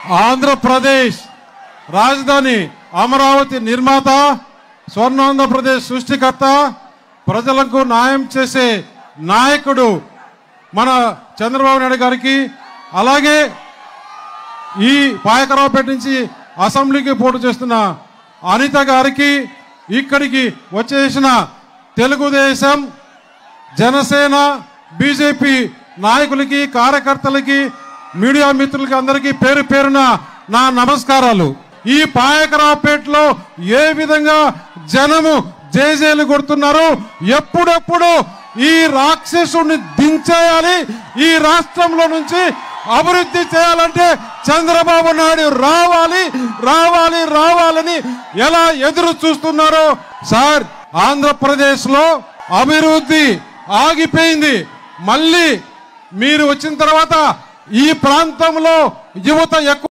ఆంధ్రప్రదేశ్ రాజధాని అమరావతి నిర్మాత స్వర్ణాంధ్రప్రదేశ్ సృష్టికర్త ప్రజలకు న్యాయం చేసే నాయకుడు మన చంద్రబాబు నాయుడు గారికి అలాగే ఈ పాయకరావుపేట నుంచి అసెంబ్లీకి పోటీ చేస్తున్న అనిత గారికి ఇక్కడికి వచ్చేసిన తెలుగుదేశం జనసేన బీజేపీ నాయకులకి కార్యకర్తలకి మీడియా మిత్రులకి అందరికీ పేరు పేరున నా నమస్కారాలు ఈ పాయకరావుపేటలో ఏ విధంగా జనము జేజేలు కొడుతున్నారు ఎప్పుడెప్పుడు ఈ రాక్షసుడిని దించేయాలి ఈ రాష్ట్రంలో నుంచి అభివృద్ధి చేయాలంటే చంద్రబాబు నాయుడు రావాలి రావాలి రావాలని ఎలా ఎదురు చూస్తున్నారో సార్ ఆంధ్రప్రదేశ్ లో అభివృద్ధి ఆగిపోయింది మళ్ళీ మీరు వచ్చిన తర్వాత ఈ ప్రాంతంలో యువత ఎక్కువ